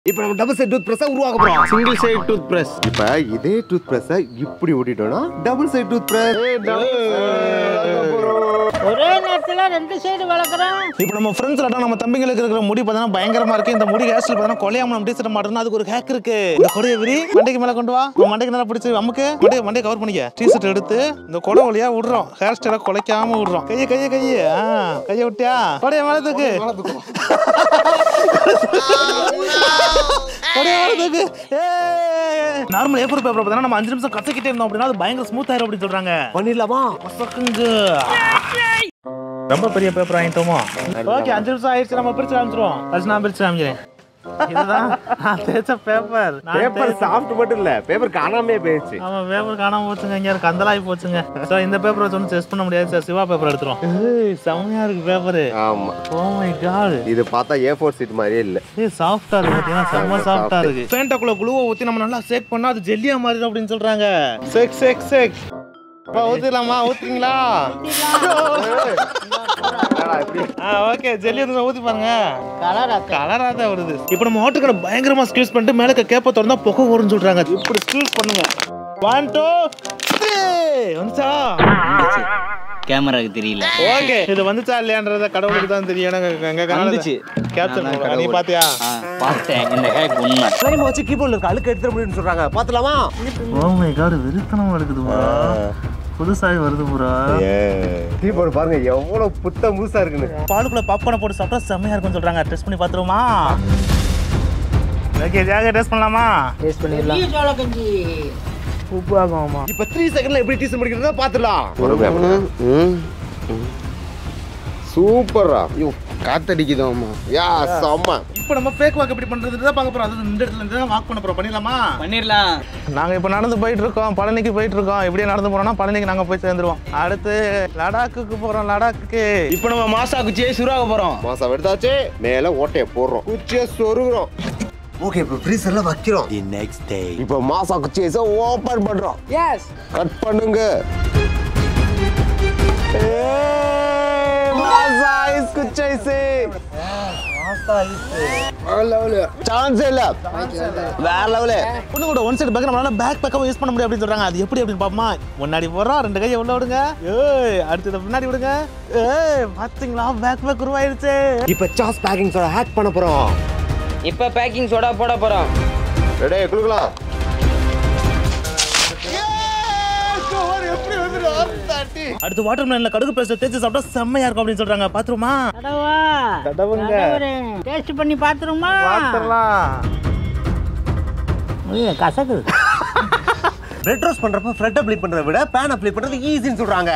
இப்போ நம்ம double side tooth press உருவாக்க போறோம் சிங்கிள் சைடு டூத் பிரஷ் இப்போ இதே டூத் பிரஸ் இப்படி ஓட்டிட்டோம்னா டபுள் சைட் டூத் பிரஸ் ஒரே நேரத்துல ரெண்டு சைடு வளர்க்குறோம் இப்போ நம்ம ஃப்ரெண்ட்ஸ் எல்லாம் நம்ம தம்பிங்களுக்கு இருக்கிற முடி பார்த்தீங்கன்னா பயங்கரமா இருக்கு இந்த முடி ஹேர் ஸ்டைல் பார்த்தீங்கன்னா கொலையாம நம்ம டீசர்ட் மாட்டோம்னா அதுக்கு ஒரு ஹேக் இருக்கு இந்த கொடையை விரி மண்டைக்கு மேல கொண்டு வா உன் மண்டைக்கு நல்லா பிடிச்சி அமுக்கு மண்டையை மண்டையை கவர் பண்ணிக்க டீசர்ட் எடுத்து இந்த கொடை வழியா விடுறோம் ஹேர் ஸ்டைலை குலைக்காம விடுறோம் கையை கையை கையை ஆ கையை விட்டியா கொடையை மேல தூக்கு கொடையை மேல தூக்கு நார்மல் ஏப்பர் பேப்பர் பார்த்தீங்கன்னா நம்ம அஞ்சு நிமிஷம் கசக்கிட்டே இருந்தோம் அப்படின்னா அது பயங்கர ஸ்மூத் ஆயிரும் அப்படின்னு சொல்றாங்க பண்ணிடலாமா பசக்குங்க ரொம்ப பெரிய பேப்பர் வாங்கிட்டோமோ ஓகே அஞ்சு நிமிஷம் ஆயிடுச்சு நம்ம பிரிச்சு காமிச்சிருவோம் அது நான் பிரிச்சு காமிக்கிறேன் இதுதான் நான் தேய்ச்ச பேப்பர் பேப்பர் சாஃப்ட் மட்டும் இல்ல பேப்பர் காணாமே போயிடுச்சு ஆமா பேப்பர் காணாம போச்சுங்க இங்க இருக்கு கந்தலாகி போச்சுங்க சார் இந்த பேப்பர் வச்சு ஒன்றும் டெஸ்ட் பண்ண முடியாது சார் சிவா பேப்பர் எடுத்துரும் ஏய் செம்மையா இருக்கு பேப்பர் ஆமா ஓ மை காட் இது பார்த்தா ஏ ஃபோர் சீட் மாதிரியே இல்ல ஏய் சாஃப்டா இருக்கு பாத்தீங்கன்னா செம்ம சாஃப்டா இருக்கு பேண்டாக்குள்ள குளுவை ஊத்தி நம்ம நல்லா சேக் பண்ணா அது ஜெல்லியா மாறிடும் அப்படின்னு சொல்றாங்க சேக் சேக் சேக் அப்பா ஊத்திடலாமா ஊத்துறீங்களா ஆ ஓகே ஜெல்லி வந்து ஊத்தி பாருங்க கலரா கலரா தான் வருது இப்போ நம்ம ஓட்டுக்கடை பயங்கரமா ஸ்கியூஸ் பண்ணிட்டு மேல கேப்ப திறந்தா புகை வரும்னு சொல்றாங்க இப்படி ஸ்கியூஸ் பண்ணுங்க ஒன் டூ த்ரீ வந்துச்சா கேமராக்கு தெரியல ஓகே இது வந்துச்சா இல்லையான்றத கடவுளுக்கு தான் தெரியும் எனக்கு எங்க வந்துச்சு. கேப்சர் நான் பண்ணுங்க நீ கடவுள். பாத்தியா ஆ, பார்த்தேன் இந்த ஹேக் உண்மை ஃப்ளேம் வச்சு கீபோர்ட்ல இருக்க அழுக்கு எடுத்துட முடியும்னு சொல்றாங்க பாத்துலாமா ஓ மை காட் வெறித்தனமா இருக்குது ப்ரோ புதுசாகி வருது ப்ரோ கீபோர்டு பாருங்க எவ்வளவு புத்த முழுசா இருக்குன்னு பாலுக்குள்ள பாப்கார்னை போட்டு சாப்பிட்டா செம்மையா இருக்கும்னு சொல்றாங்க டெஸ்ட் பண்ணி பாத்துருவோமா ஓகே ஜாக டெஸ்ட் பண்ணலாமா டேஸ்ட் பண்ணிடலாம் சோள கஞ்சி உப்பு ஆகுமா இப்ப த்ரீ செகண்ட்ல எப்படி டீசன் முடிக்கிறதா பாத்துடலாம் சூப்பரா ஐயோ காத்தடிக்குதோமா யா செம்ம இப்போ நம்ம ஃபேக் வாக் எப்படி பண்றது தான் பார்க்க போறோம் அது இந்த இடத்துல இருந்து தான் வாக் பண்ண போறோம் பண்ணிடலாமா பண்ணிடலாம் நாங்க இப்போ நடந்து போயிட்டு இருக்கோம் பழனிக்கு போயிட்டு இருக்கோம் இப்படியே நடந்து போறோம்னா பழனிக்கு நாங்க போய் சேர்ந்துருவோம் அடுத்து லடாக்குக்கு போறோம் லடாக்குக்கு இப்போ நம்ம மாசா குச்சியை சுறாக போறோம் மாசம் எடுத்தாச்சு மேல ஓட்டைய போடுறோம் குச்சியை சொருகுறோம் ஓகே இப்போ ஃப்ரீசர்ல வைக்கிறோம் தி நெக்ஸ்ட் டே இப்போ மாசா குச்சியை ஓபன் பண்றோம் எஸ் கட் பண்ணுங்க ஏய், மாசா ஐஸ் குச்சி ஐஸ் சான்ஸ் இல்ல வேற லெவலு பொண்ணு கூட ஒன் சைடு பேக் நம்மளால பேக் பேக்காக யூஸ் பண்ண முடியும் அப்படின்னு சொல்றாங்க அது எப்படி அப்படின்னு பாப்போமா முன்னாடி போறோம் ரெண்டு கையை உள்ள விடுங்க ஏய் அடுத்து இதை பின்னாடி விடுங்க ஏய் பாத்தீங்களா பேக் பேக் உருவாயிருச்சு இப்போ சாஸ் பேக்கிங் சோட ஹேக் பண்ண போறோம் இப்போ பேக்கிங் சோடா போட போறோம் ரெடி குடுக்கலாம் அடுத்து வாட்டர் மெலன்ல கடுகு பேஸ்ட் தேய்ச்சி சாப்பிட்டா செம்மையா இருக்கும் அப்படின்னு சொல்றாங்க பாத்துருமா கடவா தடவுங்க. டேஸ்ட் பண்ணி பார்த்துருமா பாத்துரலாம் கசக்குது பிரெட் ரோஸ்ட் பண்றப்ப ஃப்ரெட் அப்ளை பண்றதை விட பேன் அப்ளை பண்றது ஈஸின்னு சொல்றாங்க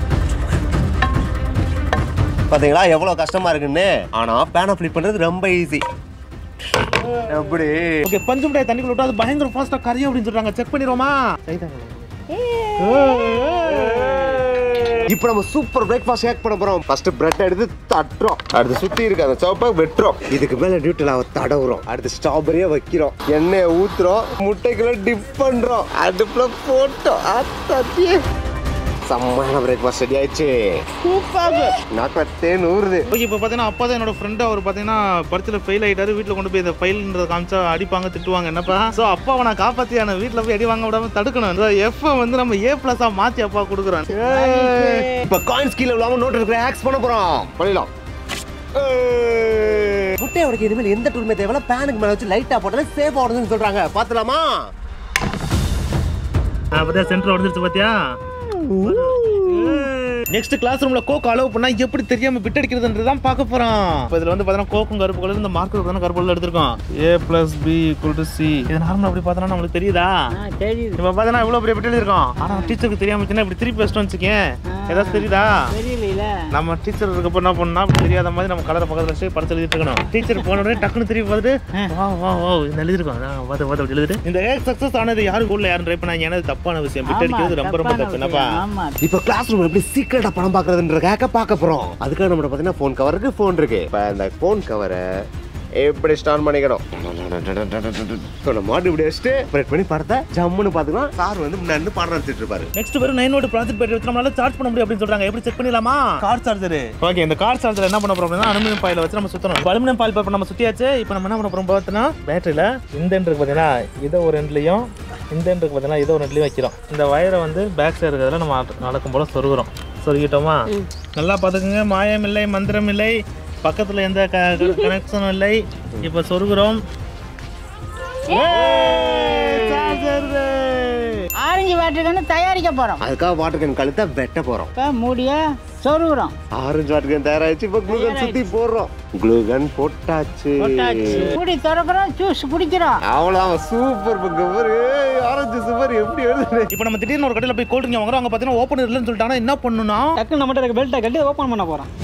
பாத்தீங்களா எவ்வளவு கஷ்டமா இருக்குன்னு ஆனா பேன் அப்ளை பண்றது ரொம்ப ஈஸி எப்படி ஓகே பஞ்சு மிட்டாய் தண்ணிக்குள்ள விட்டா அது பயங்கர ஃபாஸ்டா கரையும் அப்படின்னு சொல்றாங்க செக் பண்ணிடுவோமா இப்போ நம்ம சூப்பர் பிரேக்ஃபாஸ்ட் ஹேக் பண்ண போறோம் ஃபர்ஸ்ட் பிரெட் எடுத்து தட்டுறோம் அடுத்து சுத்தி இருக்க அந்த சோப்பை வெட்டுறோம் இதுக்கு மேல நியூட்ரலாவை தடவுறோம் அடுத்து ஸ்ட்ராபெரியா வைக்கிறோம் எண்ணெயை ஊத்துறோம் முட்டைக்குள்ள டிப் பண்றோம் அடுப்புல போட்டோம் அத்தத்தியே செம்மையான பிரேக்ஃபாஸ்ட் ரெடி ஆயிடுச்சு நாக்கில் தேன் ஊறுது ஓகே இப்போ பார்த்தீங்கன்னா அப்பா தான் என்னோட ஃப்ரெண்டு அவர் பார்த்தீங்கன்னா படத்தில் ஃபெயில் ஆயிட்டாரு வீட்டில் கொண்டு போய் இந்த ஃபெயில்ன்றத காமிச்சா அடிப்பாங்க திட்டுவாங்க என்னப்பா ஸோ அப்பாவை நான் காப்பாற்றியான வீட்டில் போய் அடி வாங்க விடாம தடுக்கணும் எஃப் வந்து நம்ம ஏ ப்ளஸ்ஸாக மாற்றி அப்பா கொடுக்குறோம் இப்போ காயின்ஸ் கீழே விழாம நோட் இருக்கிற ஹேக்ஸ் பண்ண போறோம் பண்ணிடலாம் முட்டையை உடைக்க இனிமேல் எந்த டூல்மே தேவையில்ல பேனுக்கு மேல வச்சு லைட்டா போட்டாலே சேஃப் ஆடுதுன்னு சொல்றாங்க பாத்துலாமா பார்த்தியா சென்டர் உடஞ்சிருச்சு பார்த்தியா நெக்ஸ்ட் கிளாஸ் ரூம்ல கோக் அலோவ் பண்ணா எப்படி தெரியாம பிட் அடிக்கிறதுன்றது தான் பார்க்க போறோம் இப்போ இதுல வந்து பார்த்தீங்கன்னா கோக்கும் கருப்பு கலர் இந்த மார்க்கர் பார்த்தீங்கன்னா கருப்பு கலர் எடுத்திருக்கோம் A plus B equal to C இது நார்மல் அப்படி பார்த்தோன்னா நம்மளுக்கு தெரியுதா ஆ தெரியுது இப்போ பார்த்தீங்கன்னா இவ்வளோ பெரிய பிட் எழுதிருக்கோம் ஆனா டீச்சருக்கு தெரியாம சின்ன இப்படி திருப்பி வச்சுட்டு வச்சுக்கேன் ஏதாச்சும் தெரியுதா தெரியல நம்ம டீச்சர் இருக்கப்ப என்ன பண்ணா அப்படி தெரியாத மாதிரி நம்ம கலரை பக்கத்துல வச்சு படத்தை எழுதிட்டு இருக்கணும் டீச்சர் போன உடனே டக்குன்னு திருப்பி பார்த்துட்டு வா வா வா இது எழுதிருக்கோம் அதான் பார்த்து பார்த்து அப்படி எழுதிட்டு இந்த ஏக் சக்ஸஸ் ஆனது யாரும் கூட யாரும் ட்ரை பண்ணாங்க ஏன்னா இது தப்பான விஷயம் பிட் அடிக்கிறது ரொம்ப ரொம்ப தப்பு என்னப்பா ஆமா இப்போ கிளாஸ் ரூம் எப்படி சீக்கிரட்டா படம் பாக்குறதுன்ற ஹேக்க பார்க்க போறோம் அதுக்காக நம்ம பாத்தீங்கன்னா ஃபோன் கவர் இருக்கு ஃபோன் இருக்கு இப்போ இந்த ஃபோன் கவரை எப்படி ஸ்டார்ட் பண்ணிக்கணும் So, நம்ம மாட்டு இப்படி வச்சுட்டு பிரேக் பண்ணி பார்த்தா ஜம்முன்னு பார்த்துக்கலாம் சார் வந்து முன்னாடி பாடம் நடத்திட்டு இருப்பாரு நெக்ஸ்ட் வெறும் நைன் வோல்ட் ப்ராஜெக்ட் பேட்டரி வச்சு நம்மளால சார்ஜ் பண்ண முடியும் அப்படின்னு சொல்றாங்க எப்படி செக் பண்ணிடலாமா கார் சார்ஜர் ஓகே இந்த கார் சார்ஜர் என்ன பண்ண போறோம் அப்படின்னா அலுமினியம் பாயில வச்சு நம்ம சுத்தணும் அலுமினியம் பாயில் இப்போ நம்ம சுத்தியாச்சு இப்போ நம்ம என்ன பண்ண போறோம் பார்த்தீங்கன்னா பேட்டரியில இந்த end இருக்கு பார்த்தீங்கன்னா இதை ஒரு எண்ட்லையும் இந்த end இருக்கு பார்த்தீங்கன்னா இதை ஒரு எண்ட்லையும் வைக்கிறோம் இந்த வயரை வந்து பேக் சைடு இருக்கிறதுல நம்ம நடக்கும் போல சொருகிறோம் சொருகிட்டோமா நல்லா பார்த்துக்குங்க மாயம் இல்லை மந்திரம் இல்லை பக்கத்தில் எந்த கனெக்ஷனும் இல்லை இப்போ சொருகிறோம் ஆரஞ்சு வாட்டர் கன்று தயாரிக்க போறோம் அதுக்காக வாட்டர் கேன் கழுத்தை வெட்ட போறோம் இப்போ மூடிய சொருகுறோம் ஆரஞ்சு வாட்டர் கேன் தயாராச்சு இப்போ க்ளூகன் சுத்தி போடுறோம் க்ளூகன் போட்டாச்சு மூடி திறக்கிறோம் ஜூஸ் குடிக்கிறோம் அவ்வளோ சூப்பர் பக்கம் ஆரஞ்சு சூப்பர் எப்படி எழுதுது இப்போ நம்ம திடீர்னு ஒரு கடையில் போய் கோல்ட் ட்ரிங்க் வாங்குறோம் அங்கே பார்த்தீங்கன்னா ஓப்பன் இல்லைன்னு சொல்லிட்டாங்கன்னா என்ன பண்ணணும்னா டக்குன்னு நம்மகிட்ட இருக்க பெல்ட்டை கட்டி ஓப்பன் பண்ண போறோம்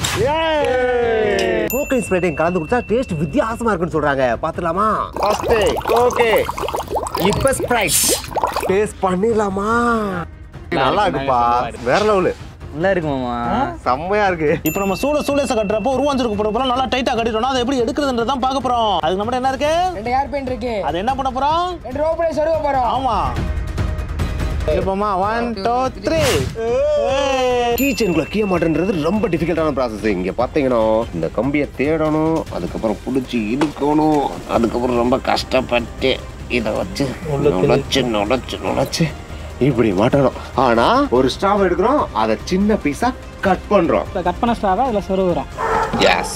கோகை ஸ்ப்ரைட்டையும் கலந்து கொடுத்தா டேஸ்ட் வித்தியாசமா இருக்குன்னு சொல்றாங்க பாத்துலாமா ஃபர்ஸ்ட் ஓகே இப்போ ஸ்ப்ரைட் டேஸ்ட் பண்ணிடலாமா நல்லா இருக்குப்பா வேற லெவலு நல்லா இருக்கு மாமா செம்மையா இருக்கு இப்போ நம்ம சூளை சூளேச கட்டுறப்போ உருவாஞ்சிருக்கு போட போறோம் நல்லா டைட்டா கட்டிட்டோம்னா அதை எப்படி எடுக்கிறதுன்றது தான் பார்க்க போறோம் அதுக்கு நம்ம என்ன இருக்கு ரெண்டு ஏர் பெயிண்ட் இருக்கு அது என்ன பண்ண போறோம் ரெண்டு ரோப்ல சொருக போறோம் ஆமா இப்போமா ஒன் டூ த்ரீ கீச்சனுக்குள்ள கீய மாட்டேன்றது ரொம்ப டிஃபிகல்ட்டான ப்ராசஸ் இங்க பாத்தீங்கன்னா இந்த கம்பியை தேடணும் அதுக்கப்புறம் பிடிச்சி இழுக்கணும் அதுக்கப்புறம் ரொம்ப கஷ்டப்பட்டு இதை வச்சு நுழைச்சு நுழைச்சு நுழைச்சு இப்படி மாட்டணும் ஆனா ஒரு ஸ்டாவ் எடுக்கிறோம் அதை சின்ன பீஸா கட் பண்றோம் இப்போ கட் பண்ண ஸ்டாவை அதில் சொருகுறோம் எஸ்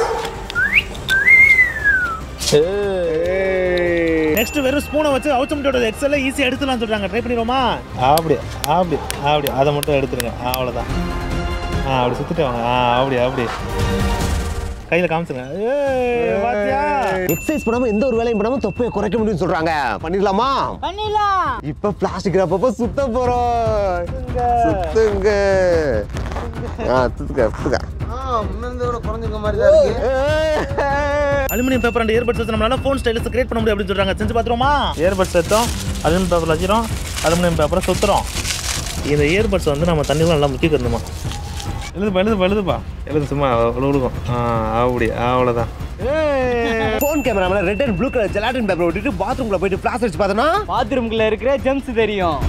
நெக்ஸ்ட் வெறும் ஸ்பூனை வச்சு அவுச்ச முட்டையோட எக்ஸல்ல ஈஸியாக எடுத்துலாம் சொல்றாங்க ட்ரை பண்ணிடுவோமா அப்படி அப்படி அப்படி அதை மட்டும் எடுத்துருங்க அவ்வளோதான் ஆ அப்படி சுத்திட்டு வாங்க ஆ அப்படி அப்படி கையில் காமிச்சுங்க ஏய், பாத்தியா எக்ஸசைஸ் பண்ணாம எந்த ஒரு வேலையும் பண்ணாம தொப்பையை குறைக்க முடியும்னு சொல்றாங்க பண்ணிடலாமா பண்ணிடலாம் இப்ப பிளாஸ்டிக் ரப்பப்ப சுத்த போறோம் சுத்துங்க ஆ சுத்துக்க சுத்துக்க அலுமினியம் பேப்பர் அண்ட் இயர்பட்ஸ் வச்சு நம்மளால ஃபோன் ஸ்டைல்ஸ் கிரியேட் பண்ண முடியும் அப்படின்னு சொல்றாங்க செஞ்சு பார்த்துருவோமா இயர்பட்ஸ் எடுத்தோம் அலுமினியம் பேப்பர் வச்சிரும் அலுமினியம் பேப்பரை சுத்துறோம் இந்த இயர்பட்ஸ் வந்து நம்ம தண்ணியில் நல்லா முக்கிக்கணுமா எழுதுப்பா எழுதுப்பா எழுதுப்பா எழுது சும்மா விழுகும் ஆ அப்படி அவ்வளோதான் போன் கேமரால red and blue colour gelatin paper ஒட்டிட்டு பாத்ரூம்ல போயிட்டு பிளாஸ் வச்சு பார்த்தனா பாத்ரூம்குள்ள இருக்கிற ஜெம்ஸ் தெரியும்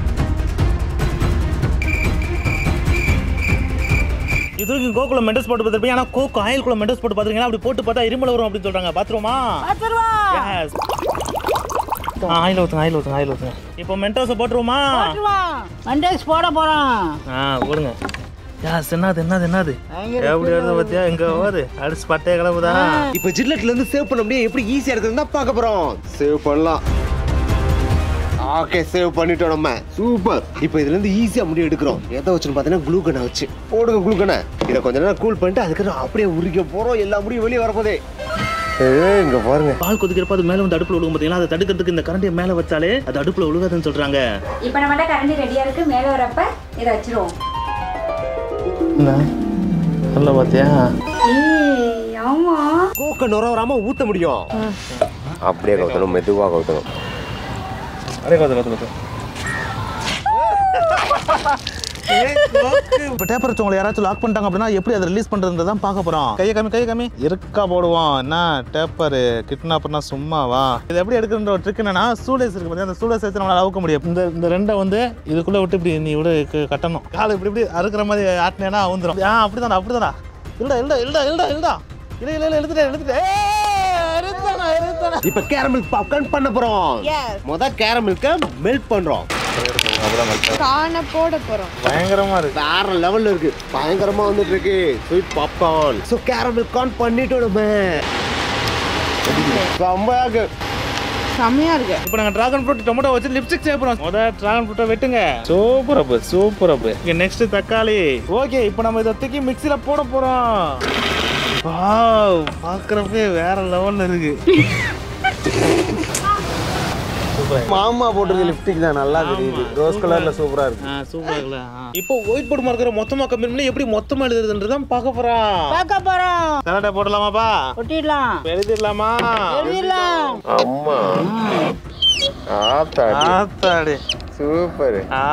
இது வரைக்கும் கோகுல மெண்டஸ் போட்டு பார்த்துருப்பீங்க ஆனால் கோக்கு ஆயில் குள்ள மெண்டஸ் போட்டு பார்த்துருக்கீங்கன்னா அப்படி போட்டு பார்த்தா இருமல் வரும் அப்படின்னு சொல்றாங்க பாத்ரூமா பார்த்துருவா Yes. ஆ ஆயில் ஊற்றுங்க ஆயில் ஊற்றுங்க ஆயில் ஊற்றுங்க இப்போ மென்டோஸை போட்டுருவோமா பார்த்துருவா மண்டேஸ் போட போறோம் ஆ போடுங்க யாஸ் என்னது என்னது என்னது எப்படி வருது பார்த்தியா எங்க வருது அடிச்சு பட்டையை கிளம்புதா இப்போ ஜில்லட்ல இருந்து சேவ் பண்ண முடியும் எப்படி ஈஸியா இருக்குன்னு தான் பார்க்க போறோம் சேவ் பண்ணலாம் ஓகே சேவ் பண்ணிட்டோம் நம்ம சூப்பர் இப்போ இதுல இருந்து ஈஸியா முடிவு எடுக்கிறோம் எதை வச்சுன்னு பார்த்தீங்கன்னா க்ளூகனை வச்சு போடுங்க க்ளூகனை இதை கொஞ்ச நேரம் கூல் பண்ணிட்டு அதுக்கப்புறம் அப்படியே உரிக்க போறோம் எல்லா முடியும் வெளியே வரப்போதே ஏய், இங்க பாருங்க பால் கொதிக்கிறப்ப அது மேல வந்து அடுப்புல விழுகும் பார்த்தீங்களா அதை தடுக்கிறதுக்கு இந்த கரண்டியை மேல வச்சாலே அது அடுப்புல விழுகாதுன்னு சொல்றாங்க இப்போ நம்மகிட்ட கரண்டி ரெடியா இருக்கு மேலே வரப்ப இதை வச்சிருவோம் சொல்ல பார்த்தியா ஏய் ஆமா கோக்க நுர வராம ஊத்த முடியும் அப்படியே கவுத்தணும் மெதுவா கவுத்தணும் அப்படியே கத்து கத்து கத்து இப்போ டேப்பர் வச்சவங்களை யாராச்சும் லாக் பண்ணிட்டாங்க அப்படின்னா எப்படி அதை ரிலீஸ் பண்ணுறது தான் பார்க்க போகிறோம் கையை காமி கையை காமி இருக்கா போடுவோம் என்ன டேப்பர் கிட்னாப்பர்னா சும்மாவா இது எப்படி எடுக்கிற ஒரு ட்ரிக் என்னன்னா சூலேஸ் இருக்கு பார்த்தீங்கன்னா அந்த சூலேஸ் வச்சு நம்மளால அவுக்க முடியும் இந்த இந்த ரெண்டை வந்து இதுக்குள்ளே விட்டு இப்படி நீ விட க- கட்டணும் காலை இப்படி இப்படி அறுக்கிற மாதிரி ஆட்டினேன்னா அவுந்துரும் ஆ அப்படிதானா அப்படிதானா இல்லடா இல்லடா இல்லடா இல்லடா இல்லடா இல்லை இல்லை இல்லை எழுத்துட்டேன் எழுத்துட்டேன் ஏய், இருத்தானா இருத்தானா இப்ப கேரமில் பாப்கார்ன் பண்ண போறோம் முத கேரமில்க மெல்ட் பண்றோம் காண போட போறோம் பயங்கரமா இருக்கு வேற லெவல்ல இருக்கு பயங்கரமா வந்துட்டு இருக்கு sweet popcorn so caramel corn பண்ணிட்டோம் நம்ம செம்மையா இருக்கு செம்மையா இருக்கு இப்போ நாங்கள் டிராகன் ஃப்ரூட் டொமேட்டோ வச்சு லிப்ஸ்டிக் செய்ய போகிறோம் முதல் டிராகன் ஃப்ரூட்டை வெட்டுங்க சூப்பர் அப்பு சூப்பர் அப்பு இங்கே நெக்ஸ்ட் தக்காளி ஓகே இப்போ நம்ம இதை தூக்கி மிக்சியில் போட போகிறோம் வாவ் பார்க்குறப்பே வேற லெவலில் இருக்கு மாமா போட்டிருக்க லிப்ஸ்டிக் தான் நல்லா தெரியுது ரோஸ் கலர்ல சூப்பரா இருக்கு ஆ சூப்பர் இருக்குல்ல இப்போ ஒயிட் போர்டு மார்க்கரை மொத்தமாக கம்மி பண்ணி எப்படி மொத்தமாக எழுதுறதுன்றது தான் பார்க்க போகிறோம் பார்க்க போறோம் கலட்டை போடலாமாப்பா ஒட்டிடலாம் எழுதிடலாமா எழுதிடலாம் அம்மா ஆத்தாடி ஆத்தாடி சூப்பர் ஆ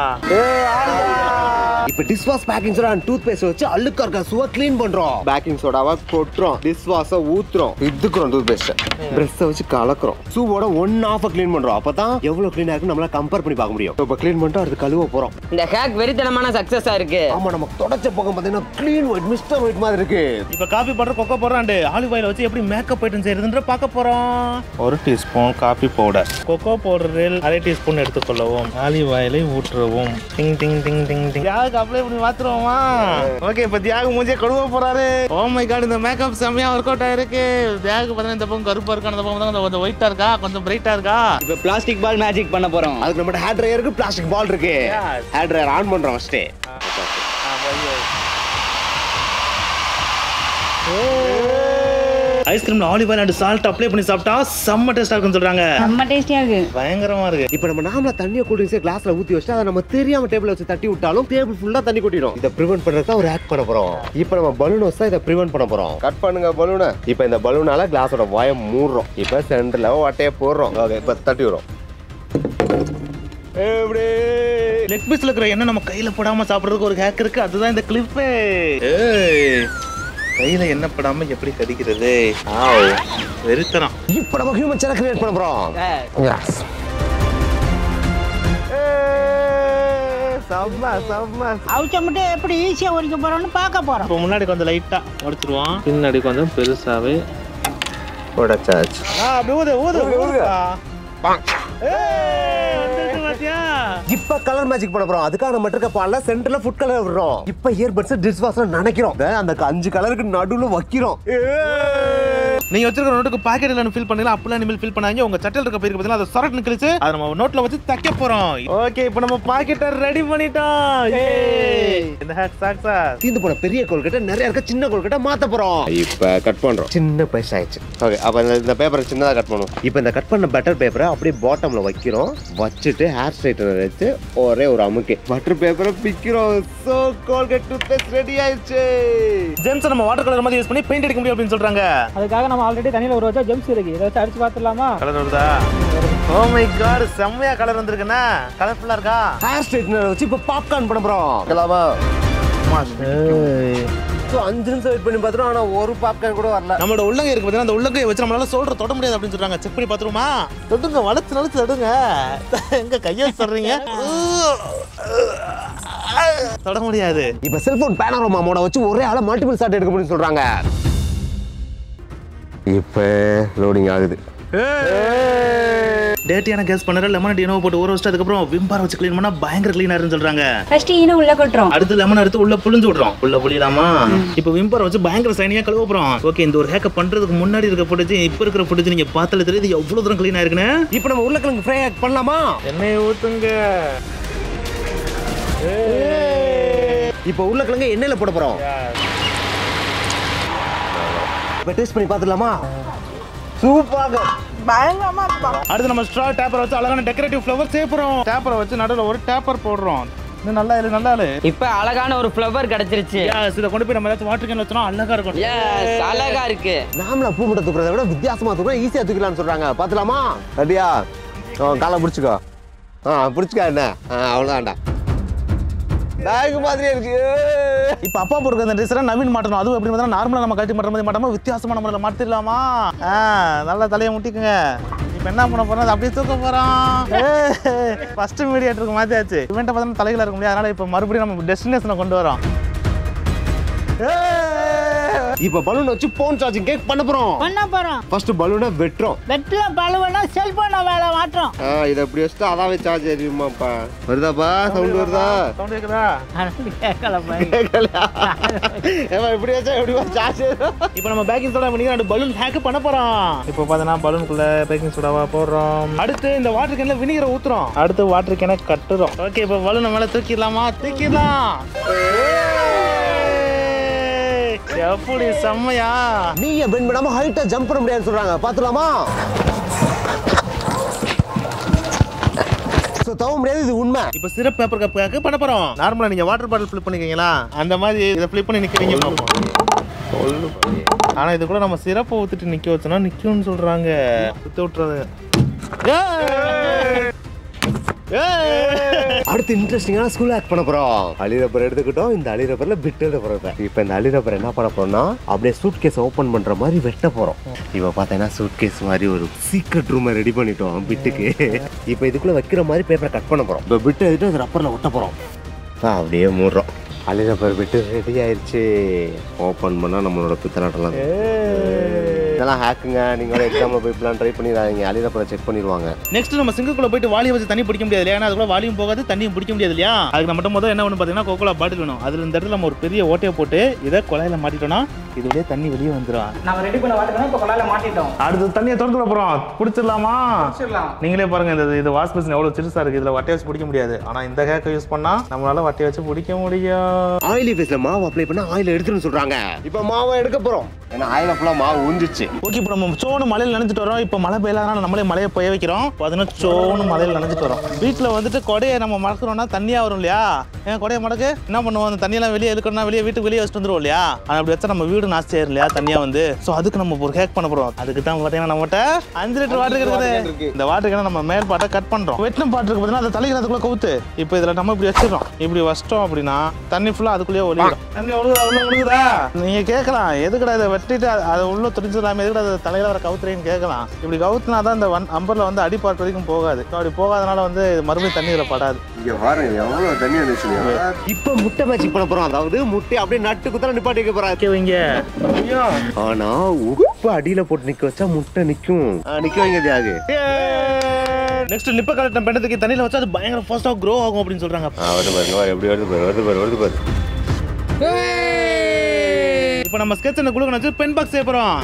இப்ப dish wash baking soda tooth paste வச்சு அழுக்கா இருக்க சுவா க்ளீன் பண்றோம் பேக்கிங் சோடாவா கொட்டுறோம் டிஷ் வாஷ ஊத்துறோம் இதுக்குறோம் டூத் பேஸ்ட் பிரஷ் வச்சு கலக்குறோம் சூவோட ஒன் ஆஃப் க்ளீன் பண்றோம் அப்பதான் எவ்வளவு க்ளீனா இருக்கு நம்மளால கம்பேர் பண்ணி பார்க்க முடியும் இப்ப க்ளீன் பண்ணிட்டு அடுத்து கழுவ போறோம் இந்த ஹேக் வெறித்தனமான சக்சஸா இருக்கு ஆமா நம்ம தொடச்ச பக்கம் பாத்தீங்கன்னா க்ளீன் ஒயிட் மிஸ்டர் ஒயிட் மாதிரி இருக்கு இப்போ coffee powder cocoa powder olive oil வச்சு எப்படி மேக்கப் ஐட்டம் செய்யறதுன்ற பார்க்க போறோம் ஒரு டீஸ்பூன் காபி பவுடர் கொக்கோ பவுடரில் அரை டீஸ்பூன் எடுத்துக்கொள்ளவும் ஆலிவ் ஆயிலை ஊற்றுவோம் டிங் டிங் டிங் டிங் டிங் தியாகு அப்ளை பண்ணி மாத்துருவோமா ஓகே இப்போ தியாகு மூஞ்சிய கழுவ போறாரு ஓ மை காட் இந்த மேக்கப் செம்மையா ஒர்க் அவுட் ஆயிருக்கு தியாகு பார்த்தீங்கன்னா இந்த பக்கம் கருப்பா இருக்கா அந்த பக்கம் பார்த்தா கொஞ்சம் ஒயிட்டா இருக்கா கொஞ்சம் பிரைட்டா இருக்கா இப்போ பிளாஸ்டிக் பால் மேஜிக் பண்ண போறோம் அதுக்கு நம்ம ஹேர் ட்ரையருக்கு பிளாஸ்டிக் பால் இருக்கு ஹேர் ட்ரையர் ஆன் பண்றோம் ஃபர்ஸ்ட் ஐஸ்கிரீம்ல olive oil and salt apply பண்ணி சாப்பிட்டா செம்ம டேஸ்டா இருக்குன்னு சொல்றாங்க செம்ம டேஸ்டியா இருக்கு பயங்கரமா இருக்கு இப்போ நம்ம நாமளா தண்ணியை கூல் ட்ரிங்க்ஸை கிளாஸ்ல ஊத்தி வச்சுட்டு அதை நம்ம தெரியாம டேபிள் வச்சு தட்டி விட்டாலும் டேபிள் ஃபுல்லா தண்ணி கொட்டிடும் இதை ப்ரிவென்ட் பண்றது தான் ஒரு ஆக்ட் பண்ண போறோம் இப்போ நம்ம பலூன் வச்சு இதை ப்ரிவென்ட் பண்ண போறோம் கட் பண்ணுங்க பலூனை இப்போ இந்த பலூனால கிளாஸோட வாயை மூடுறோம் இப்போ சென்டர்ல வட்டையை போடுறோம் ஓகே இப்போ தட்டி விடுறோம் எப்படி லெக் பீஸ்ல இருக்கிற எண்ணெய் நம்ம கையில போடாம சாப்பிடுறதுக்கு ஒரு ஹேக் இருக்கு அதுதான் இந்த கிளிப்பே கையில எண்ணெய் படாம எப்படி கடிக்கிறது ஆவ் வெறித்தனம் இப்போ நம்ம ஹியூமன் சேனல் கிரியேட் பண்ண போறோம் Yes. செம்ம செம்ம அவிச்ச மட்டும் எப்படி ஈஸியா ஒழிக்க போறோம்னு பார்க்க போறோம் இப்போ முன்னாடி கொஞ்சம் லைட்டா உடைச்சிருவோம் பின்னாடி கொஞ்சம் பெருசாவே உடச்சாச்சு ஆ அப்படியே ஊது ஊது ஊதுப்பா. பாங். ஏய், வந்துருச்சு பாத்தியா? இப்ப கலர் மேஜிக் பண்ண போறோம் அதுக்காக நம்ம இருக்க பால்ல சென்டர்ல ஃபுட் கலர் விடுறோம் இப்ப இயர்பட்ஸ் டிஷ் வாஷ்ல நினைக்கிறோம் அந்த அஞ்சு கலருக்கு நடுவுல வைக்கிறோம் நீங்க வச்சிருக்கிற நோட்டுக்கு பாக்கெட் இல்லைன்னு ஃபில் பண்ணலாம் அப்பெல்லாம் இனிமேல் ஃபில் பண்ணாங்க உங்க சட்டையில் இருக்க போயிருக்கு பார்த்தீங்கன்னா அதை சொரட் நிக்கலிச்சு அதை நம்ம நோட்ல வச்சு தைக்க போறோம் ஓகே இப்போ நம்ம பாக்கெட்டை ரெடி பண்ணிட்டோம் ஏய். இந்த ஹேக் சாக்ஸா தீந்து போன பெரிய கோல்கட்டை நிறைய இருக்க சின்ன கோல்கட்டை மாத்த போறோம் இப்ப கட் பண்றோம் சின்ன பைஸ் ஆயிடுச்சு ஓகே அப்ப இந்த- இந்த பேப்பரை சின்னதா கட் பண்ணுவோம் இப்ப இந்த கட் பண்ண பட்டர் பேப்பரை அப்படியே பாட்டம்ல வைக்கிறோம் வச்சுட்டு ஹேர் ஸ்ட்ரைட்டனர் வச்சு ஒரே ஒரு அமுக்கு பட்டர் பேப்பரை பிக்கிறோம் so Colgate tooth paste ready ஆயிடுச்சு ஜெம்ஸ் நம்ம வாட்டர் கலர் மாதிரி யூஸ் பண்ணி பெயிண்ட் அடிக்க முடியும் அப்படின்னு சொல்றாங்க அதுக்காக நம்ம ஆல்ரெடி தண்ணியில் ஒரு வச்சா ஜெம்ஸ் இருக்கு இதை வச்சு அடிச்சு பார்த்துடலாமா கலர் வருதா ஓ மை காட் செம்மையா கலர் வந்திருக்குண்ணா கலர்ஃபுல்லா இருக்கா ஹேர் ஸ்ட்ரைட்டனர் வச்சு இப்ப பாப்கார்ன் பண்ண போறோம் கலாமா ஸோ அஞ்சு நிமிஷம் வெயிட் பண்ணி பார்த்துருவோம் ஆனா ஒரு பாப்கார்ன் கூட வரல நம்மளோட உள்ளங்கை இருக்கு பார்த்தீங்கன்னா அந்த உள்ளங்கையை வச்சு நம்மளால சோல்ற தொட முடியாது அப்படின்னு சொல்றாங்க செக் பண்ணி பார்த்துருமா தொடுங்க வளர்த்து வளர்த்து தொடுங்க எங்க கையை சொல்றீங்க தொட முடியாது இப்ப செல்போன் பேனரோமா மோட வச்சு ஒரே ஆள மல்டிபிள் ஷாட் எடுக்க முடியும்னு சொல்றாங்க இப்ப லோடிங் ஆகுது டேட்டியான கேஸ் பண்ணற லெமன் டினோ போட்டு ஊற வச்சுட்டு அதுக்கப்புறம் விம்பார் வச்சு க்ளீன் பண்ணா பயங்கர க்ளீனா இருக்குன்னு சொல்றாங்க ஃபர்ஸ்ட் ஈன உள்ள கொட்டுறோம் அடுத்து லெமன் எடுத்து உள்ள புளிஞ்சு விடுறோம் உள்ள புளியலாமா இப்போ விம்பர் வச்சு பயங்கர சைனியா கழுவ போறோம் ஓகே இந்த ஒரு ஹேக்க பண்றதுக்கு முன்னாடி இருக்க ஃபுட்டேஜ் இப்போ இருக்கிற ஃபுட்டேஜ் நீங்க பார்த்தாலே தெரியுது எவ்வளவு தூரம் க்ளீனா இருக்குன்னு இப்ப நம்ம உருளைக்கிழங்கு ஃப்ரை பண்ணலாமா எண்ணெய் ஊத்துங்க இப்ப உருளைக்கிழங்கு எண்ணெயில போட போறோம் இப்ப டேஸ்ட் பண்ணி பார்த்துடலாமா சூப்பராக பயங்கரமா இருப்பா அடுத்து நம்ம ஸ்ட்ரா டேப்பர் வச்சு அழகான டெக்கரேட்டிவ் ஃப்ளவர் சேர்ப்புறோம் டேப்பரை வச்சு நடுவில் ஒரு டேப்பர் போடுறோம் இன்னும் நல்லா இல்லை நல்லா இல்லை இப்ப அழகான ஒரு ஃப்ளவர் கிடைச்சிருச்சு இதை கொண்டு போய் நம்ம ஏதாச்சும் வாட்டர் கேன் வச்சோம்னா அழகா இருக்கும் Yes, அழகா இருக்கு நாமளா பூ மட்டும் தூக்குறத விட வித்தியாசமா தூக்குறோம் ஈஸியா தூக்கலாம்னு சொல்றாங்க பார்த்துலாமா ரெடியா காலை பிடிச்சிக்கோ ஆ பிடிச்சிக்கா என்ன ஆ அவ்வளோதான்டா பேக் மாதிரியே இருக்கு இப்போ அப்பா போடுற அந்த ட்ரெஸ் நவீன் மாட்டணும் அதுவும் எப்படி பார்த்தா நார்மலாக நம்ம கட்டி மாட்டுற மாதிரி மாட்டாம வித்தியாசமான முறையில் மாற்றிடலாமா ஆ நல்லா தலையை முட்டிக்குங்க இப்போ என்ன பண்ண போறோம் அதை அப்படியே தூக்க போறோம் ஃபர்ஸ்ட் மீடியேட்டருக்கு மாற்றியாச்சு இவன்ட்ட பார்த்தா தலைகளை இருக்க முடியாது அதனால இப்போ மறுபடியும் நம்ம டெஸ்டினேஷனை கொண்டு வரோம் இப்ப பலூன் வச்சு போன் சார்ஜிங் கேக் பண்ண போறோம் பண்ண போறோம் ஃபர்ஸ்ட் பலூனை வெட்டுறோம் வெட்டில பழுவனா செல்போனை வேலை மாற்றோம் ஆ இதை அப்படி வச்சுட்டு அதாவே சார்ஜ் எரியுமாப்பா வருதாப்பா சவுண்ட் வருதா சவுண்ட் கேக்குதா கேட்கல கேட்கலையா ஏமா இப்படி வச்சா எப்படி சார்ஜ் ஏறும் இப்போ நம்ம பேக்கிங் சோடா பண்ணி ரெண்டு பலூன் ஹேக் பண்ண போறோம் இப்போ பார்த்தீங்கன்னா பலூனுக்குள்ள பேக்கிங் சோடாவா போடுறோம் அடுத்து இந்த வாட்டர் கேன்ல வினிகரை ஊத்துறோம் அடுத்து வாட்டர் கேனை கட்டுறோம் ஓகே இப்போ பலூனை மேல தூக்கிடலாமா தூக்கிடலாம் ஏய், எப்படி செம்மையா நீங்க பெண்ட் பண்ணாம ஹைட்டா ஜம்ப் பண்ண முடியாதுன்னு சொல்றாங்க பாத்துலாமா ஸோ தவ முடியாது இது உண்மை இப்போ சிரப் பேப்பர் கப்புக்காக பண்ண போறோம் நார்மலா நீங்க வாட்டர் பாட்டில் ஃபிளிப் பண்ணிக்கீங்களா அந்த மாதிரி இதை ஃபிளிப் பண்ணி நிக்கிறீங்க பார்ப்போம் ஆனா இது கூட நம்ம சிரப்பை ஊத்திட்டு நிக்க வச்சோம்னா நிக்கும்னு சொல்றாங்க சுத்த விட்டுறது ஏய்! ஏய் அடுத்து இன்ட்ரெஸ்டிங்கான ஸ்கூல் ஆக்ட் பண்ண போறோம் அலி ரப்பர் எடுத்துக்கிட்டோம் இந்த அலி ரப்பர்ல பிட் எழுத போறோம் இப்போ இந்த அலி ரப்பர் என்ன பண்ண போறோம்னா அப்படியே சூட் கேஸ் ஓபன் பண்ற மாதிரி வெட்ட போறோம் இப்போ பார்த்தீங்கன்னா சூட் கேஸ் மாதிரி ஒரு சீக்ரெட் ரூமை ரெடி பண்ணிட்டோம் பிட்டுக்கு இப்போ இதுக்குள்ள வைக்கிற மாதிரி பேப்பரை கட் பண்ண போறோம் இப்போ பிட் எழுதிட்டு அது ரப்பர்ல ஒட்ட போறோம் ஆ, அப்படியே மூடுறோம் அலி ரப்பர் பிட்டு ரெடி ஆயிருச்சு ஓபன் பண்ணா நம்மளோட பித்தலாட்டலாம் இதெல்லாம் ஹேக்குங்க நீங்க எக்ஸாம்ல போய் இப்படிலாம் ட்ரை பண்ணிடாதீங்க அலி ரப்பரை செக் பண்ணிடுவாங்க நெக்ஸ்ட் நம்ம சிங்குக்குள்ள போயிட்டு வாளியை வச்சு தண்ணி பிடிக்க முடியாது இல்லையா ஏன்னா அதுக்குள்ள வாளியும் போகாது தண்ணியும் பிடிக்க முடியாது இல்லையா அதுக்கு நம்ம மட்டும் முதல்ல என்ன ஒன்று பார்த்தீங்கன்னா கோகோலா பாட்டில் வேணும் அதில் இந்த இடத்துல நம்ம ஒரு பெரிய ஓட்டையை போட்டு இதை குழாயில மாட்டிட்டோம்னா இது வழியே தண்ணி வெளியே வந்துடும் நம்ம ரெடி பண்ண வாட்டுக்கணும் இப்போ கொள்ளால மாட்டிட்டோம் அடுத்து தண்ணியை திறந்து விட போறோம் பிடிச்சிடலாமா வச்சிடலாம் நீங்களே பாருங்க இந்த இது வாஷ் பேசின் எவ்வளவு சிறுசா இருக்கு இதுல வட்டையை வச்சு பிடிக்க முடியாது ஆனா இந்த ஹேக்கை யூஸ் பண்ணா நம்மளால வட்டையை வச்சு பிடிக்க முடியும் ஆயிலி ஃபேஸ்ல மாவு அப்ளை பண்ணா ஆயில் எடுத்துன்னு சொல்றாங்க இப்போ மாவை எடுக்க போறோம் ஏன்னா ஆயில ஃபுல்லா மாவு உஞ்சிச்சு ஓகே இப்போ நம்ம சோனு மலையில் நினைச்சிட்டு வரோம் இப்போ மழை பெய்யலாம் நம்மளே மழையை பெய்ய வைக்கிறோம் பதினெட்டு சோனு மலையில் நினைச்சிட்டு வரோம் வீட்டில் வந்துட்டு கொடையை நம்ம மடக்கிறோம்னா தண்ணியாக வரும் இல்லையா ஏன் கொடையை மடக்கு என்ன பண்ணுவோம் அந்த தண்ணியெல்லாம் வெளியே இழுக்கணும்னா வெளியே வீட்டுக்கு வெளியே வச்சுட்டு வந்துருவோம் இல்லையா ஆனால் அப்படி வச்சா நம்ம வீடு நாஸ்தி ஆயிரும் இல்லையா தண்ணியாக வந்து ஸோ அதுக்கு நம்ம ஒரு ஹேக் பண்ண போகிறோம் அதுக்கு தான் பார்த்தீங்கன்னா நம்மகிட்ட அஞ்சு லிட்டர் வாட்டர் இருக்குது இந்த வாட்டருக்கு நம்ம மேல் பாட்டை கட் பண்ணுறோம் வெட்டின பாட்டு இருக்கு பார்த்தீங்கன்னா அதை தலைக்கு அதுக்குள்ளே கவுத்து இப்போ இதில் நம்ம இப்படி வச்சிடறோம் இப்படி வச்சிட்டோம் அப்படின்னா தண்ணி ஃபுல்லாக அதுக்குள்ளேயே ஒழிடும் தண்ணி ஒழுகுதா உள்ள ஒழுகுதா நீங்கள் கேட்கலாம் எதுக்குடா இதை வெட்டிட்டு அது- அதை உள்ள தெரிஞ்சிடாம எதுக்குடா அதை தலையில வர கவுத்துறேன்னு கேட்கலாம் இப்படி கவுத்துனா தான் இந்த ஒன் அம்பரில் வந்து அடிப்பாட்டு வரைக்கும் போகாது So, அப்படி போகாதனால வந்து மறுபடியும் தண்ணி இதில் படாது இங்க பாருங்க எவ்வளவு தண்ணி வந்துச்சு இப்போ முட்டை மேட்சிங் பண்ண போறோம் அதாவது முட்டை அப்படியே நட்டு குத்தர நிப்பாட்டி வைக்க போறாங்க ஓகே வைங்க ஆனா உப்பு அடியில போட்டு நிக்க வச்சா முட்டை நிக்கும் ஆ, நிக்க வைங்க தியாகு நெக்ஸ்ட் நிப்ப கலெக்ட் பண்ணதுக்கு தண்ணியில் வச்சா அது பயங்கர ஃபாஸ்ட்டாக க்ரோ ஆகும் அப்படின்னு சொல்றாங்க ஆ, வருது பாருங்க வா, எப்படி வருது பாரு வருது பாரு வருது பாரு இப்போ நம்ம ஸ்கெட்ச் அந்த குழுக்க வச்சு பென் பாக்ஸ் செய்ய போறோம்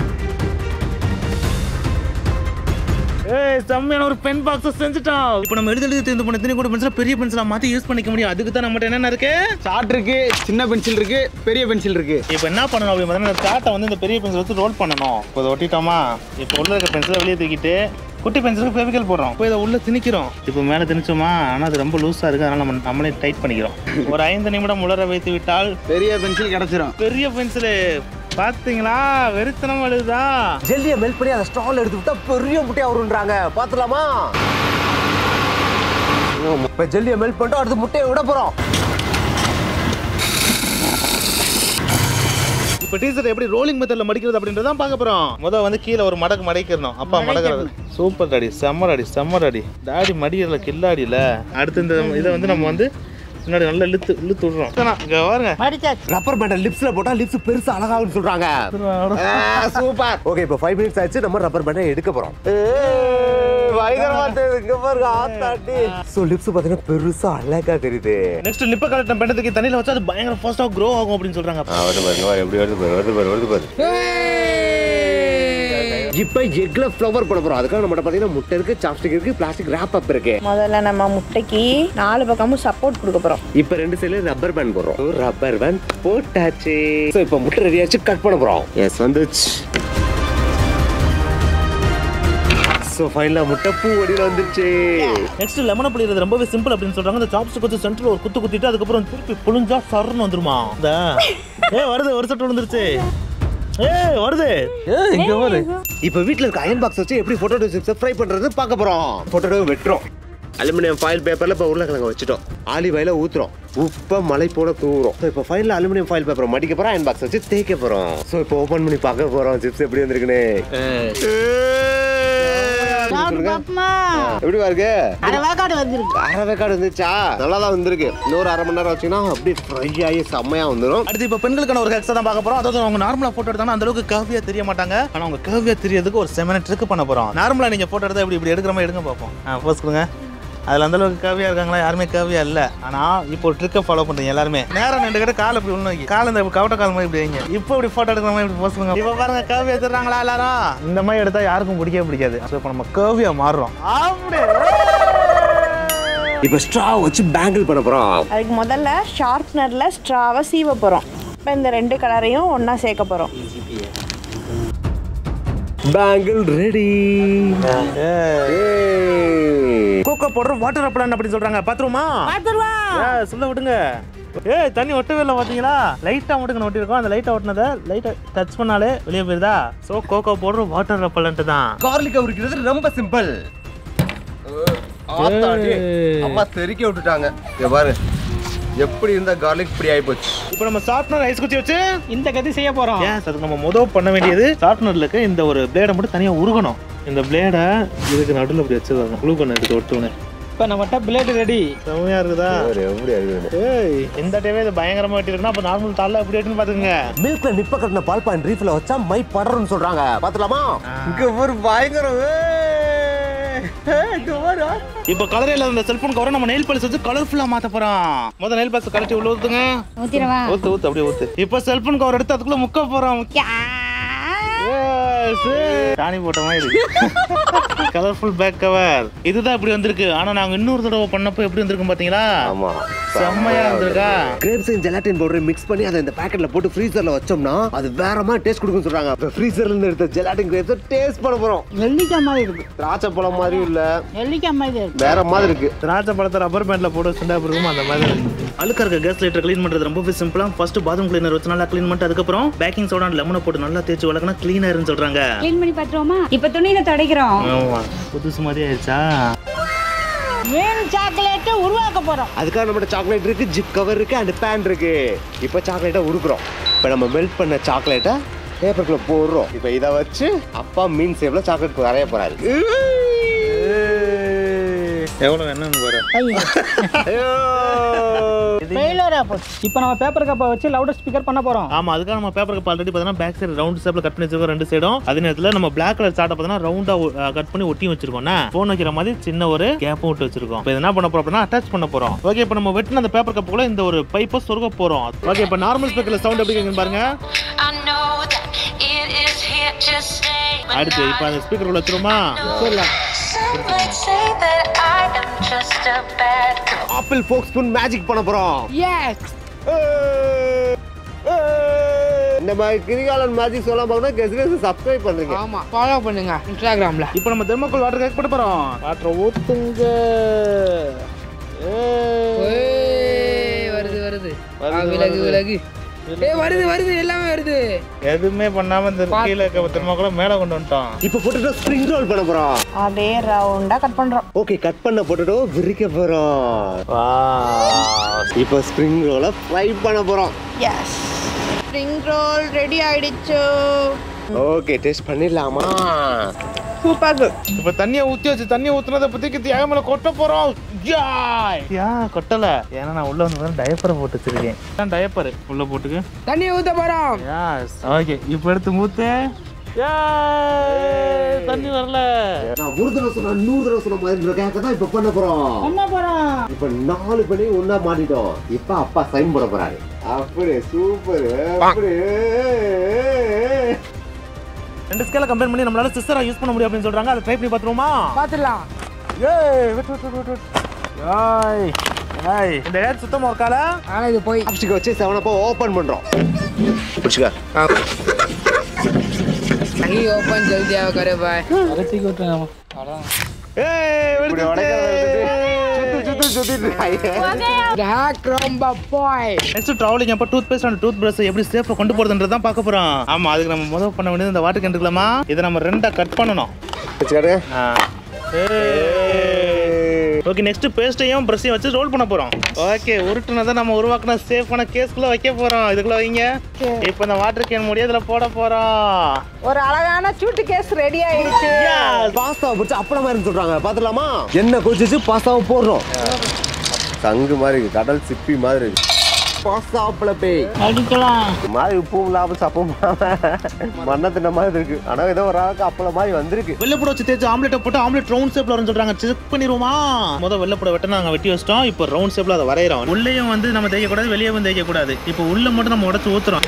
ஏய் செம்மையான ஒரு பென் பாக்ஸ் செஞ்சுட்டோம் இப்போ நம்ம எழுதி எழுதி இந்த பண்ண எத்தனை கூட பென்சில் பெரிய பென்சிலா மாத்தி யூஸ் பண்ணிக்க முடியும் அதுக்கு தான் நம்மகிட்ட என்னென்ன இருக்கு சார்ட் இருக்கு சின்ன பென்சில் இருக்கு பெரிய பென்சில் இருக்கு இப்போ என்ன பண்ணணும் அப்படின்னு பார்த்தீங்கன்னா இந்த சார்ட்டை வந்து இந்த பெரிய பென்சில் வச்சு ரோல் பண்ணணும் இப்போ இதை ஒட்டிட்டோமா இப்போ உள்ள இருக்க பென்சிலை வெளியே தூக்கிட்டு குட்டி பென்சிலுக்கு ஃபெவிக்கல் போடுறோம் இப்போ இதை உள்ள திணிக்கிறோம் இப்போ மேலே திணிச்சோமா ஆனால் அது ரொம்ப லூஸாக இருக்குது அதனால நம்ம நம்மளே டைட் பண்ணிக்கிறோம் ஒரு ஐந்து நிமிடம் உலர வைத்து விட்டால் பெரிய பென்சில் கிடைச்சிரும் பெரிய பென்சிலு பார்த்தீங்களா வெறித்தனம் எழுதா ஜெல்லியை மெல்ட் பண்ணி அந்த ஸ்டால் எடுத்து விட்டா பெரிய முட்டையா வருன்றாங்க பாத்துலாமா இப்ப ஜெல்லியை மெல்ட் பண்ணிட்டு அடுத்து முட்டையை விட போறோம் இப்போ டீசர்ட் எப்படி ரோலிங் மெத்தட்ல மடிக்கிறது அப்படின்றத பார்க்க போறோம் முதல்ல வந்து கீழே ஒரு மடக்கு மடிக்கிறணும் அப்பா மடக்கிறது சூப்பர் டாடி செம்ம டாடி செம்ம டாடி டாடி மடியல கில்லாடியில அடுத்து இந்த இதை வந்து நம்ம வந்து முன்னாடி நல்லா இழுத்து இழுத்து விடுறோம் இங்க பாருங்க மடிச்சாச்சு ரப்பர் பேண்டை லிப்ஸ்ல போட்டா லிப்ஸ் பெருசா அழகாகும்னு சொல்றாங்க சூப்பர் ஓகே இப்போ ஃபைவ் மினிட்ஸ் ஆச்சு நம்ம ரப்பர் பேண்டை எடுக்க போறோம் பயங்கரமா தெரியுது இங்க பாருங்க ஆத்தாட்டி சோ லிப்ஸ் பாத்தீங்கன்னா பெருசா அழகா தெரியுது நெக்ஸ்ட் நிப்ப கலெக்ட் பண்ணதுக்கு தண்ணியில வச்சா அது பயங்கர ஃபாஸ்டா க்ரோ ஆகும் அப்படின்னு சொல்றாங்க வருது பாருங்க வா, எப்படி வருது பாரு வருது பாரு வருது பாரு இப்போ எக்ல ஃப்ளவர் போட போறோம் அதுக்காக நம்மகிட்ட பாத்தீங்கன்னா முட்டை இருக்கு சாப்ஸ்டிக் இருக்கு பிளாஸ்டிக் ரேப் அப் இருக்கு முதல்ல நம்ம முட்டைக்கு நாலு பக்கமும் சப்போர்ட் கொடுக்க போறோம் இப்போ ரெண்டு சைடுல ரப்பர் பேண்ட் போடுறோம் ரப்பர் பேண்ட் போட்டாச்சு ஸோ இப்போ முட்டை ரெடி ஆச்சு கட் பண்ண போறோம் எஸ் வந்துச்சு ஸோ ஃபைனலாக முட்டை பூ வடிவில் வந்துருச்சு நெக்ஸ்ட் லெமனை புளியறது ரொம்பவே சிம்பிள் அப்படின்னு சொல்றாங்க இந்த சாப்ஸ்டிக் வச்சு சென்டர்ல ஒரு குத்து குத்திட்டு அதுக்கப்புறம் திருப்பி புளிஞ்சா சர்ன்னு வந்துருமா இந்த ஏ வருது ஒரு சட்டு விழுந்துருச்சு ஏ வருது ஏ இங்க பாரு இப்போ வீட்டில் இருக்க அயன் பாக்ஸ் வச்சு எப்படி பொட்டேட்டோ சிப்ஸை ஃப்ரை பண்ணுறது பார்க்க போகிறோம் பொட்டேட்டோ வெட்டுறோம் அலுமினியம் ஃபாயில் பேப்பரில் இப்போ உருளைக்கிழங்கு வச்சுட்டோம் ஆலிவ் ஆயில ஊற்றுறோம் உப்பை மலை போல தூவுறோம் ஸோ இப்போ ஃபைனல் அலுமினியம் ஃபாயில் பேப்பரை மடிக்க போகிறோம் அயன் பாக்ஸ் வச்சு தேய்க்க போகிறோம் ஸோ இப்போ ஓப்பன் பண்ணி பார்க்க போகிறோம் சிப்ஸ் எப்படி வந்திருக்குன்னு சாப்பிட்டு பாப்போமா எப்படி பாருங்க அரை வேக்காடு வந்துருக்கு அரை வேக்காடு வந்துச்சா நல்லா தான் வந்திருக்கு இன்னொரு அரை மணி நேரம் வச்சீங்கன்னா அப்படியே ஃப்ரை ஆகி செம்மையா வந்துடும் அடுத்து இப்போ பெண்களுக்கான ஒரு ஹெக்ஸா தான் பார்க்க போறோம் அதாவது அவங்க நார்மலா போட்டோ எடுத்தாங்கன்னா அந்த அளவுக்கு கவியா தெரிய மாட்டாங்க ஆனா அவங்க கவியா தெரியறதுக்கு ஒரு செவன் ட்ரிக் பண்ண போறோம் நார்மலா நீங்க போட்டோ எடுத்தா இப்படி இப்படி எடுக்கிற மாதிரி எடுங்க பார்ப்போம் ஃபர்ஸ்ட் கொடுங்க அதுல அந்த அளவுக்கு கவியா இருக்காங்களா யாருமே கவியா இல்ல ஆனா இப்போ ஒரு ட்ரிக்கை ஃபாலோ பண்றீங்க எல்லாருமே நேரம் ரெண்டு கிட்ட கால் இப்படி உள்ள கால் இந்த கவட்ட கால் மாதிரி இப்படி வைங்க இப்போ இப்படி போட்டோ எடுக்கிற மாதிரி இப்படி போஸ்ட் பண்ணுங்க இப்போ பாருங்க கவியா தர்றாங்களா எல்லாரும் இந்த மாதிரி எடுத்தா யாருக்கும் பிடிக்கவே பிடிக்காது ஸோ இப்போ நம்ம கவியா மாறுறோம் அப்படியே இப்போ ஸ்ட்ரா வச்சு பேங்கிள் பண்ண போறோம் அதுக்கு முதல்ல ஷார்ப்னர்ல ஸ்ட்ராவை சீவ போறோம் இப்போ இந்த ரெண்டு கலரையும் ஒண்ணா சேர்க்க போறோம் bangle ready cocoa powder water அப்ளான் அப்படின்னு சொல்றாங்க பாத்துருமா பார்த்துருவா ஏ சொல்ல விடுங்க ஏய் தண்ணி ஒட்டவே இல்லை பார்த்தீங்களா லைட்டாக மட்டும் ஒட்டியிருக்கோம் அந்த லைட்டாக ஒட்டினதை லைட்டாக டச் பண்ணாலே வெளியே போயிருதா so cocoa powder water repellent தான் கார்லிக் உரிக்கிறது ரொம்ப சிம்பிள் ஆத்தாடி. அம்மா தெறிக்க விட்டுட்டாங்க இங்க பாரு எப்படி இருந்தா கார்லிக் இப்படி ஆகி போச்சு இப்போ நம்ம ஷார்ப்னர் ஐஸ் குச்சி வச்சு இந்த கதி செய்ய போறோம் ஏன் அதுக்கு நம்ம முதல் பண்ண வேண்டியது ஷார்ப்னர்ல இருக்க இந்த ஒரு பிளேடை மட்டும் தனியா உருகணும் இந்த பிளேடை இதுக்கு நடுவில் அப்படி வச்சிருக்காங்க க்ளூ பண்ண எடுத்து ஒட்டுவனே இப்போ நம்மகிட்ட பிளேட் ரெடி செம்மையா இருக்குதா பாரு, எப்படி இருக்குது ஏய் இந்த டைமே இது பயங்கரமா வெட்டிருக்குன்னா அப்ப நார்மல் தாளில் எப்படி வெட்டுன்னு பாத்துக்கங்க மில்க்ல நிப்ப கட்டின பால் பான் ரீஃபில் வச்சா மை படரும்னு சொல்றாங்க பாத்துலாமா இங்க ஒரு பயங்கரம் ஏய். ஏய், இங்க பாரு. இப்போ கலரையில் அந்த செல்போன் கவரை நம்ம நெயில் பாலிஸ் வச்சு கலர்ஃபுல்லா மாத்த போறோம் முதல் நெயில் பாலிஸ் கலட்டி உள்ள ஊத்துங்க ஊத்திரவா ஊத்து ஊத்து அப்படியே ஊத்து இப்போ செல்போன் கவர் எடுத்து அதுக்குள்ள முக்க போறோம் Yes. சாணி போட்ட மாதிரி இருக்கு கலர்ஃபுல் பேக் கவர் இதுதான் இப்படி வந்திருக்கு ஆனா நாங்க இன்னொரு தடவை பண்ணப்போ எப்படி வந்திருக்கும் பாத்தீங்களா ஆமா செம்மையா இருந்திருக்கா grapes and gelatin powder mix பண்ணி அதை இந்த பாக்கெட்ல போட்டு ஃப்ரீசர்ல வச்சோம்னா அது வேற மாதிரி டேஸ்ட் கொடுக்கும்னு சொல்றாங்க இப்போ ஃப்ரீசர்ல இருந்து எடுத்த ஜெலாட்டின் கிரேப்ஸ் டேஸ்ட் பண்ண போறோம் நெல்லிக்காய் மாதிரி இருக்கு திராட்சை பழம் மாதிரி இல்ல நெல்லிக்காய் மாதிரி இருக்கு வேற மாதிரி இருக்கு திராட்சை பழத்தை ரப்பர் பேண்ட்ல போட்டு வச்சுட்டா அப்படி இருக்கும் அந்த மாதிரி இருக்கு. அழுக்கா இருக்க கேஸ் லைட்டர் க்ளீன் பண்றது ரொம்பவே சிம்பிளா ஃபர்ஸ்ட் பாத்ரூம் கிளீனர் வச்சு நல்லா க்ளீன் பண்ணிட்டு அதுக்கப்புறம் பேக்கிங் சோடா லெமனை போட்டு நல்லா தேய்ச்சி வளர்க்கணும் க்ளீனா இருன்னு சொல்றாங்க க்ளீன் பண்ணி பார்த்துருவோமா இப்போ துணியில துடைக்கிறோம் ஆமா புதுசு மாதிரி ஆயிடுச்சா மீன் சாக்லேட்டு உருவாக்க போறோம் அதுக்காக நம்மகிட்ட சாக்லேட் இருக்கு ஜிப் கவர் இருக்கு அண்ட் பேன் இருக்கு இப்போ சாக்லேட்டை உருக்குறோம் இப்போ நம்ம மெல்ட் பண்ண சாக்லேட்டை பேப்பருக்குள்ள போடுறோம் இப்போ இதை வச்சு அப்பா மீன் சேவ்ல சாக்லேட் வரைய போறாரு எவ்வளவு வேணும் பாரு ஐயோ. ஃபெயிலரா போச்சு இப்போ நம்ம பேப்பர் கப்பை வச்சு லவுட் ஸ்பீக்கர் பண்ண போறோம் ஆமா அதுக்காக நம்ம பேப்பர் கப் ஆல்ரெடி பார்த்தீங்கன்னா பேக் சைடு ரவுண்ட் ஷேப்ல கட் பண்ணி வச்சிருக்கோம் ரெண்டு சைடும் அதே நேரத்தில் நம்ம பிளாக் கலர் சார்ட்டை பார்த்தீங்கன்னா ரவுண்டா கட் பண்ணி ஒட்டி வச்சிருக்கோம்னா ஃபோன் வைக்கிற மாதிரி சின்ன ஒரு கேப்பும் விட்டு வச்சிருக்கோம் இப்போ என்ன பண்ண போறோம் அப்படின்னா அட்டாச் பண்ண போறோம் ஓகே இப்போ நம்ம வெட்டின அந்த பேப்பர் கப்புக்குள்ள இந்த ஒரு பைப்பை சொருக போறோம் ஓகே இப்போ நார்மல் ஸ்பீக்கர்ல சவுண்ட் எப்படி கேக்குன்னு பாருங்க I know that it is here to stay. But அடுத்து இப்போ அந்த ஸ்பீக்கர் உள்ள வச்சிருமா some might say that I am just a bad girl. Apple fork spoon magic பண்ண போறோம் எஸ் ஏய். ஏய். இந்த மாதிரி கிரிகாலன் மேஜிக் சொல்ல பார்க்கணும் கெஸ்ட் சப்ஸ்கிரைப் பண்றீங்க ஆமா ஃபாலோ பண்ணுங்க இன்ஸ்டாகிராம்ல இப்போ நம்ம தெர்மோகோல் வாட்டர் கேக் பண்ண போறோம் வாட்டர் ஊத்துங்க ஏய், வருது வருது ஆ, விலகு விலகு ஏய் வருது வருது எல்லாமே வருது எதுவுமே பண்ணாம இந்த கீழே இருக்க தெர்மோகோலை மேலே கொண்டு வந்துட்டோம் இப்போ போட்டுட்டு ஸ்ப்ரிங் ரோல் பண்ண போறோம் அதே ரவுண்டா கட் பண்றோம் ஓகே கட் பண்ண போட்டுட்டு விரிக்க போறோம் இப்போ ஸ்ப்ரிங் ரோலை ஃப்ரை பண்ண போறோம் எஸ் ஸ்ப்ரிங் ரோல் ரெடி ஆயிடுச்சு ஓகே டேஸ்ட் பண்ணிடலாமா சூப்பர் இப்ப தண்ணியை ஊத்தி வச்சு தண்ணியை ஊத்துனதை பத்தி தியாக மேல கொட்ட போறோம் ஜாய் யா கொட்டல ஏன்னா நான் உள்ள வந்து டயப்பரை போட்டு வச்சிருக்கேன் டயப்பர் உள்ள போட்டுக்கு தண்ணியை ஊத்த போறோம் யாஸ் ஓகே இப்போ எடுத்து மூத்து Yay! தண்ணி வரல நான் ஒரு தடவை சொன்னா நூறு தடவை சொன்ன மாதிரி இருக்க தான் இப்போ பண்ண போறோம் என்ன போறோம் இப்போ நாலு பண்ணி ஒண்ணா மாட்டிட்டோம் இப்போ அப்பா சைன் போட போறாரு அப்படியே சூப்பர் அப்படியே ரெண்டு ஸ்கேல கம்பேர் பண்ணி நம்மளால சிஸ்டரா யூஸ் பண்ண முடியும் அப்படின்னு சொல்றாங்க அதை ட்ரை பண்ணி பார்த்துருவோமா பாத்துடலாம் ஏய் விட்டு விட்டு விட்டு விட்டு ஏய் ஏய் இந்த ஏர் சுத்தமா இருக்கால ஆனா இது போய் சாப்ஸ்டிக் வச்சு செவனப்போ ஓபன் பண்றோம் பிடிச்சுக்க नहीं ओपन जल्दी आओ करे भाई அரைச்சிக்கு விட்டுருங்க ஏய் இப்படி உடைக்கிறத சுத்து சுத்து சுத்திட்டு ஹேக் ரொம்ப பாய் நெக்ஸ்ட் டிராவலிங் அப்போ tooth paste and tooth brush எப்படி சேஃபா கொண்டு போறதுன்றது தான் பார்க்க போறோம் ஆமா அதுக்கு நம்ம முதல் பண்ண வேண்டியது இந்த வாட்டர் கண்டுக்கலாமா இதை நம்ம ரெண்டா கட் பண்ணணும் வச்சுக்காரு ஓகே நெக்ஸ்ட் பேஸ்ட்டையும் பிரஷையும் வச்சு ரோல் பண்ண போறோம் ஓகே உருட்டுனதை நம்ம உருவாக்குன சேஃபான கேஸ்க்குள்ள வைக்க போறோம் இதுக்குள்ள வைங்க இப்போ இந்த வாட்டர் கேன் மூடி இதுல போட போறோம் ஒரு அழகான சூட்டு கேஸ் ரெடி ஆயிடுச்சு பாஸ்தாவை பிடிச்சி அப்பளம் மாதிரி சொல்றாங்க பாத்துலாமா எண்ணெய் கொதிச்சு பாஸ்தாவை போடுறோம் சங்கு மாதிரி இருக்கு கடல் சிப்பி மாதிரி இருக்கு பாஸ்தா அப்பள பேய் அடிக்கலாம் மாதிரி உப்பும் இல்லாம சப்பும் மண்ணை தின்ன மாதிரி இருக்கு ஆனா ஏதோ ஒரு ஆளுக்கு அப்பளம் மாதிரி வந்திருக்கு வெள்ளப்பட வச்சு தேய்ச்சி ஆம்லெட்டை போட்டு ஆம்லெட் ரவுண்ட் ஷேப்ல வரும்னு சொல்றாங்க செக் பண்ணிடுவோமா முத வெள்ளப்பட வெட்ட நாங்க வெட்டி வச்சிட்டோம் இப்போ ரவுண்ட் ஷேப்ல அதை வரைகிறோம் உள்ளேயும் வந்து நம்ம தேய்க்க கூடாது வெளியே வந்து தேய்க்க கூடாது இப்போ உள்ள மட்டும் நம்ம உடச்சு ஊத்துறோம்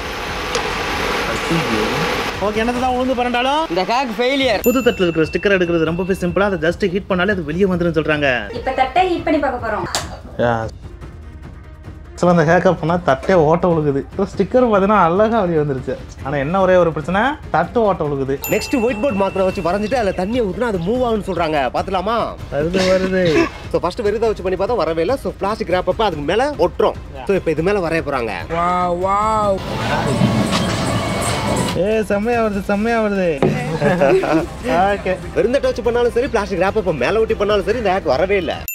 ஓகே என்னது தான் உளுந்து பரண்டாலும் இந்த ஹேக் ஃபெயிலியர் புது தட்டில் இருக்கிற ஸ்டிக்கர் எடுக்கிறது ரொம்பவே சிம்பிளா அதை ஜஸ்ட் ஹீட் பண்ணாலே அது வெளியே வந்துரும் சொல்றாங்க இப்போ தட்டை ஹீட் பண்ணி பார்க்க போறோம் ஆக்சுவலாக அந்த ஹேக்கப் பண்ணால் தட்டே ஓட்ட விழுகுது ஸ்டிக்கர் பார்த்தீங்கன்னா அழகா வெளியே வந்துருச்சு ஆனால் என்ன ஒரே ஒரு பிரச்சனை தட்டு ஓட்ட விழுகுது நெக்ஸ்ட் ஒயிட் போர்ட் மாத்திரை வச்சு வரைஞ்சிட்டு அதுல தண்ணியை ஊத்துனா அது மூவ் ஆகும்னு சொல்றாங்க பாத்துலாமா வருது வருது ஸோ ஃபர்ஸ்ட் வெறுதை வச்சு பண்ணி பார்த்தா வரவே இல்லை ஸோ பிளாஸ்டிக் ரேப் அப்ப அதுக்கு மேல ஒட்டுறோம் ஸோ இப்போ இது மேல வரைய போறாங்க வாவ் வாவ் ஏ செம்மையா வருது செம்மையா வருது ஓகே வெறுந்த டச் பண்ணாலும் சரி பிளாஸ்டிக் ரேப் மேல ஊட்டி பண்ணாலும் சரி இந்த ஹேக் வரவே இல்லை